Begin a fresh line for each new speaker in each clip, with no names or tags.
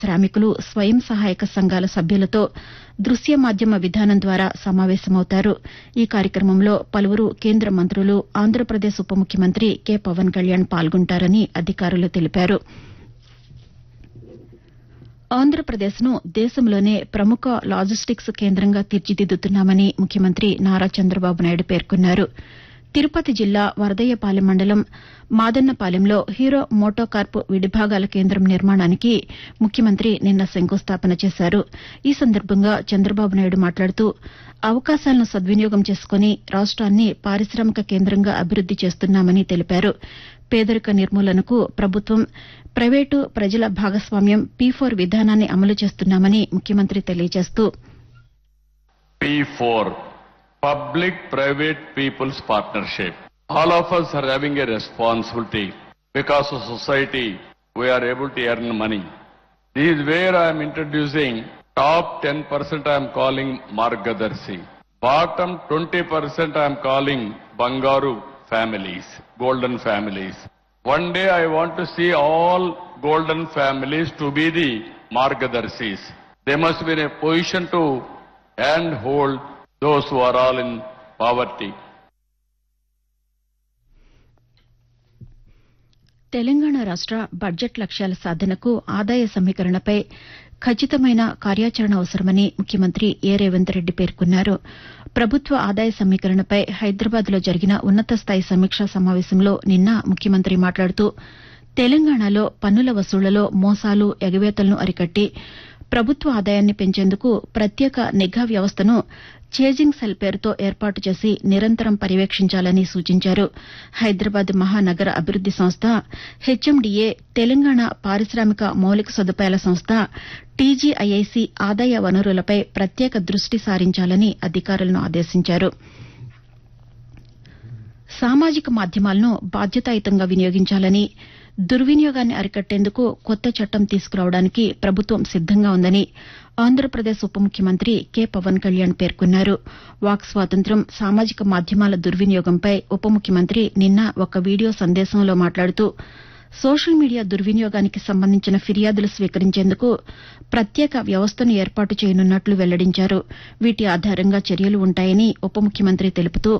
శ్రామికులు స్వయం సహాయక సంఘాల సభ్యులతో దృశ్య మాధ్యమ విధానం ద్వారా సమావేశమవుతారు ఈ కార్యక్రమంలో పలువురు కేంద్ర మంత్రులు ఆంధ్రప్రదేశ్ ఉప ముఖ్యమంత్రి కె పవన్ కళ్యాణ్ పాల్గొంటారని అధికారులు తెలిపారు ఆంధ్రప్రదేశ్ను దేశంలోనే ప్రముఖ లాజిస్టిక్స్ కేంద్రంగా తీర్చిదిద్దుతున్నామని ముఖ్యమంత్రి నారా చంద్రబాబు నాయుడు పేర్కొన్నారు తిరుపతి జిల్లా వరదయ్యపాలెం మండలం మాదన్నపాలెంలో హీరో మోటోకార్ప్ విడిభాగాల కేంద్రం నిర్మాణానికి ముఖ్యమంత్రి నిన్న శంకుస్థాపన చేశారు ఈ సందర్భంగా చంద్రబాబు నాయుడు మాట్లాడుతూ అవకాశాలను సద్వినియోగం చేసుకుని రాష్ట్రాన్ని పారిశామిక కేంద్రంగా అభివృద్ది చేస్తున్నామని తెలిపారు పేదరిక నిర్మూలనకు ప్రభుత్వం ప్రైవేటు ప్రజల భాగస్వామ్యం పీ ఫోర్ విధానాన్ని అమలు చేస్తున్నామని ముఖ్యమంత్రి తెలియజేస్తూ
P4, Public Private People's Partnership. All of us are having a responsibility because of society we are able to earn money. This is where I am introducing top 10% I am calling Margadarsi. Bottom 20% I am calling Bangaru families, golden families. One day I want to see all golden families to be the Margadarsis. They must be in a position to and hold those who are all in poverty.
Telangana రాష్ట budget లక్ష్యాల సాధనకు ఆదాయ సమీకరణపై ఖచ్చితమైన కార్యాచరణ అవసరమని ముఖ్యమంత్రి ఏ రేవంత్ రెడ్డి పేర్కొన్నారు ప్రభుత్వ ఆదాయ సమీకరణపై హైదరాబాద్లో జరిగిన ఉన్నత స్థాయి సమీక్షా సమావేశంలో నిన్న ముఖ్యమంత్రి మాట్లాడుతూ తెలంగాణలో పన్నుల వసూళ్లలో మోసాలు ఎగవేతలను అరికట్టి ప్రభుత్వ ఆదాయాన్ని పెంచేందుకు ప్రత్యేక నిఘా వ్యవస్థను చేజింగ్ సెల్ పేరుతో ఏర్పాటు చేసి నిరంతరం పర్యవేక్షించాలని సూచించారు హైదరాబాద్ మహానగర అభివృద్ది సంస్థ హెచ్ఎండిఏ తెలంగాణ పారిశామిక మౌలిక సదుపాయాల సంస్థ టీజీఐఐసి ఆదాయ వనరులపై ప్రత్యేక దృష్టి సారించాలని అధికారులను ఆదేశించారు సామాజిక మాధ్యమాలను బాధ్యతాయుతంగా వినియోగించాలని దుర్వినియోగాన్ని అరికట్టేందుకు కొత్త చట్టం తీసుకురావడానికి ప్రభుత్వం సిద్దంగా ఉందని ఆంధ్రప్రదేశ్ ఉప ముఖ్యమంత్రి కె పవన్ కళ్యాణ్ పేర్కొన్నారు వాక్ స్వాతంత్ర్యం సామాజిక మాధ్యమాల దుర్వినియోగంపై ఉప ముఖ్యమంత్రి నిన్న ఒక వీడియో సందేశంలో మాట్లాడుతూ సోషల్ మీడియా దుర్వినియోగానికి సంబంధించిన ఫిర్యాదులు స్వీకరించేందుకు ప్రత్యేక వ్యవస్థను ఏర్పాటు చేయనున్నట్లు వెల్లడించారు వీటి ఆధారంగా చర్యలు ఉంటాయని ఉప ముఖ్యమంత్రి తెలుపుతూ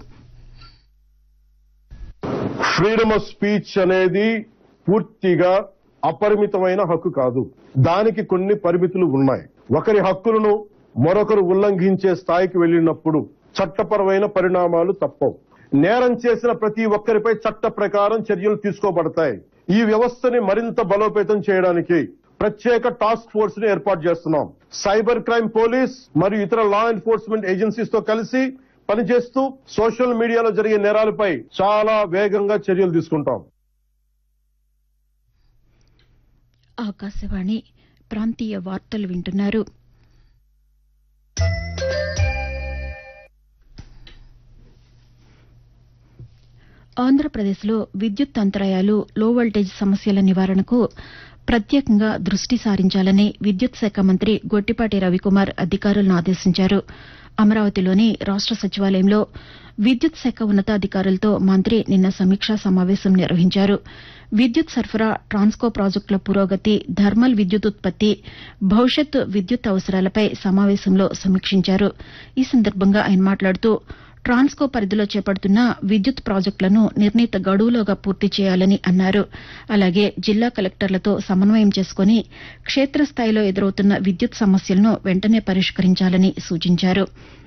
ఫ్రీడమ్ ఆఫ్ స్పీచ్ అనేది పూర్తిగా అపరిమితమైన హక్కు కాదు దానికి కొన్ని పరిమితులు ఉన్నాయి ఒకరి హక్కులను మరొకరు ఉల్లంఘించే స్థాయికి వెళ్ళినప్పుడు చట్టపరమైన పరిణామాలు తప్పవు నేరం చేసిన ప్రతి ఒక్కరిపై చట్ట ప్రకారం చర్యలు తీసుకోబడతాయి ఈ వ్యవస్థని మరింత బలోపేతం చేయడానికి ప్రత్యేక టాస్క్ ఫోర్స్ ని ఏర్పాటు చేస్తున్నాం సైబర్ క్రైమ్ పోలీస్ మరియు ఇతర లా ఎన్ఫోర్స్మెంట్ ఏజెన్సీస్ తో కలిసి పనిచేస్తూ సోషల్ మీడియాలో జరిగే నేరాలపై చాలా వేగంగా చర్యలు తీసుకుంటాం
ఆకాశవాణి ప్రాంతీయ వార్తలు వింటున్నారు ఆంధ్రప్రదేశ్లో విద్యుత్ అంతరాయాలు లో వోల్టేజ్ సమస్యల నివారణకు ప్రత్యేకంగా దృష్టి సారించాలని విద్యుత్ శాఖ మంత్రి గొట్టిపాటి రవికుమార్ అధికారులను ఆదేశించారు అమరావతిలోని రాష్ట సచివాలయంలో విద్యుత్ శాఖ ఉన్నతాధికారులతో మంత్రి నిన్న సమీక్షా సమావేశం నిర్వహించారు విద్యుత్ సరఫరా ట్రాన్స్కో ప్రాజెక్టుల పురోగతి థర్మల్ విద్యుత్ ఉత్పత్తి భవిష్యత్ విద్యుత్ అవసరాలపై సమావేశంలో సమీక్షించారు ఈ సందర్భంగా ఆయన మాట్లాడుతూ ట్రాన్స్కో పరిధిలో చేపడుతున్న విద్యుత్ ప్రాజెక్టులను నిర్ణీత గడువులోగా పూర్తి చేయాలని అన్నారు అలాగే జిల్లా కలెక్టర్లతో సమన్వయం చేసుకుని క్షేత్రస్థాయిలో ఎదురవుతున్న విద్యుత్ సమస్యలను వెంటనే పరిష్కరించాలని సూచించారు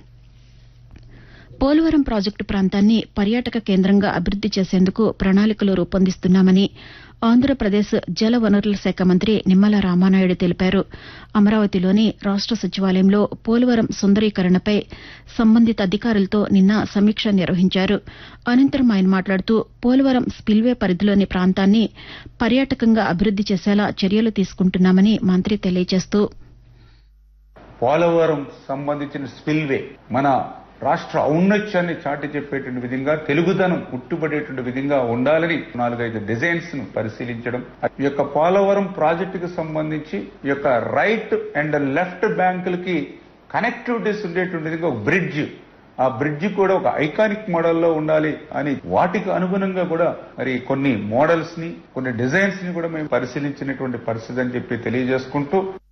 పోలవరం ప్రాజెక్టు ప్రాంతాన్ని పర్యాటక కేంద్రంగా అభివృద్ది చేసేందుకు ప్రణాళికలు రూపొందిస్తున్నామని ఆంధ్రప్రదేశ్ జల వనరుల శాఖ మంత్రి నిమ్మల రామానాయుడు తెలిపారు అమరావతిలోని రాష్ట సచివాలయంలో పోలవరం సుందరీకరణపై సంబంధిత అధికారులతో నిన్న సమీక్ష నిర్వహించారు అనంతరం ఆయన మాట్లాడుతూ పోలవరం స్పిల్వే పరిధిలోని ప్రాంతాన్ని పర్యాటకంగా అభివృద్ది చేసేలా చర్యలు తీసుకుంటున్నామని మంత్రి తెలియజేస్తూ
పోలవరం సంబంధించిన స్పిల్వే మన రాష్ట్ర ఔన్నత్యాన్ని చాటి చెప్పేటువంటి విధంగా తెలుగుదనం ఉట్టుబడేటువంటి విధంగా ఉండాలని నాలుగైదు డిజైన్స్ ను పరిశీలించడం ఈ యొక్క పోలవరం ప్రాజెక్టుకు సంబంధించి ఈ యొక్క రైట్ అండ్ లెఫ్ట్ బ్యాంకులకి కనెక్టివిటీస్ ఉండేటువంటి విధంగా ఒక బ్రిడ్జ్ ఆ బ్రిడ్జి కూడా ఒక ఐకానిక్ మోడల్లో ఉండాలి అని వాటికి అనుగుణంగా కూడా మరి కొన్ని మోడల్స్ ని కొన్ని డిజైన్స్ ని కూడా మేము పరిశీలించినటువంటి పరిస్థితి అని చెప్పి తెలియజేసుకుంటూ